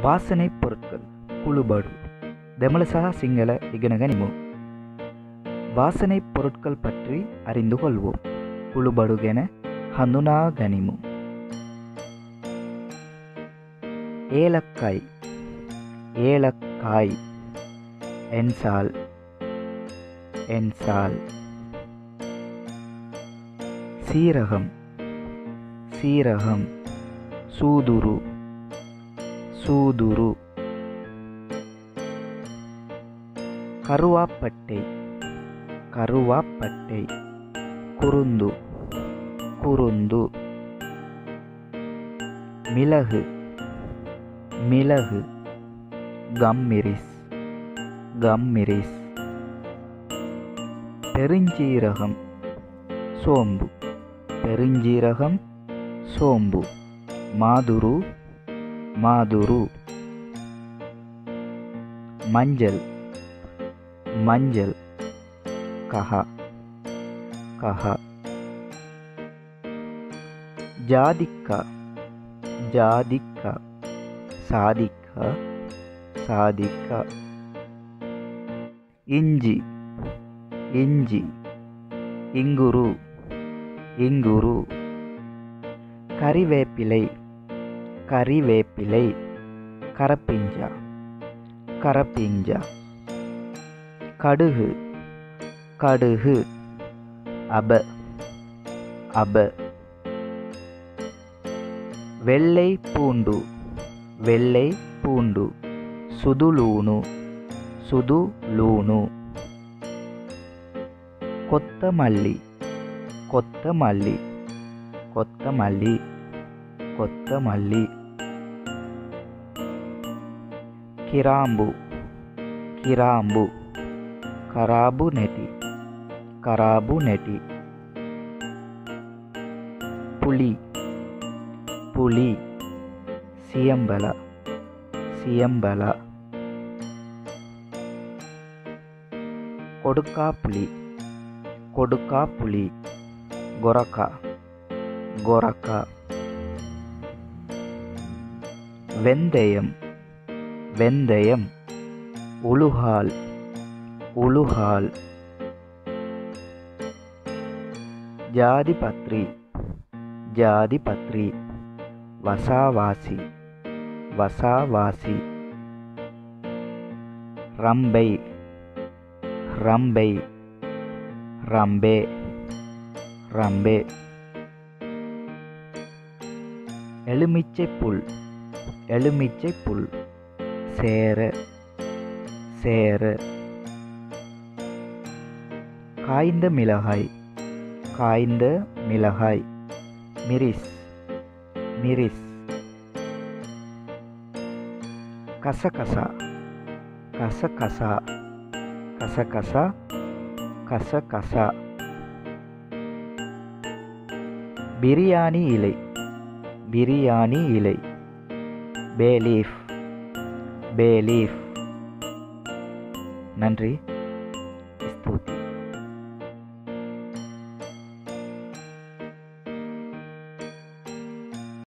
වාසනයි பொருட்கள் குழுபடு දෙමළ සහ සිංහල ඉගෙන ගනිමු. වාසනයි பொருட்கள் பற்றி அறிந்து கொள்வோம். குழுபடு ගැන හඳුනා ගනිමු. ஏலக்காய் ஏலக்காய் என்சால் என்சால் சீரகம் சீரகம் சூதுரு சூதுரு கருவாப்பட்டை கருவாப்பட்டை குருந்து குருந்து மிளகு மிளகு கம்மிரிஸ் கம்மிரிஸ் பெருஞ்சீரகம் சோம்பு பெருஞ்சீரகம் சோம்பு மாதுரு மாதுரு மஞ்சள் மஞ்சள் கஹா கஹா ஜாதிக்கா ஜாதிக்கா சாதிக்கா சாதிக்கா இஞ்சி இஞ்சி இங்குரு இங்குரு கறிவேப்பிலை கறிவேப்பிலை கரப்பிஞ்சா கரப்பிஞ்சா கடுகு கடுகு அப அப வெள்ளை பூண்டு வெள்ளை பூண்டு சுதுலூனு சுதுலூனு கொத்தமல்லி கொத்தமல்லி கொத்தமல்லி கொத்தமல்லி கிராம்பு கிராம்பு கராபு நெட்டி கராபு நெட்டி புளி புளி சியம்பல சியம்பல கொடுக்கா புளி கொடுக்கா புளி கொரக்கா கொரக்கா வெந்தயம் வெந்தயம் உளுகால் உளுகால் ஜாதிபத்ரி ஜாதிபத்ரி வசாவாசி வசாவாசி ரம்பை ரம்பை ரம்பே ரம்பே எலுமிச்சை புல் எலுமிச்சை புல் சேர சேர காய்ந்த மிளகாய் காய்ந்த மிளகாய் மிரிஸ் மிரிஸ் கசகசா கசகசா கசகசா கசகசா பிரியாணி இலை பிரியாணி இலை பேலீஃப் பேலீஃப் நன்றி ஸ்தூதி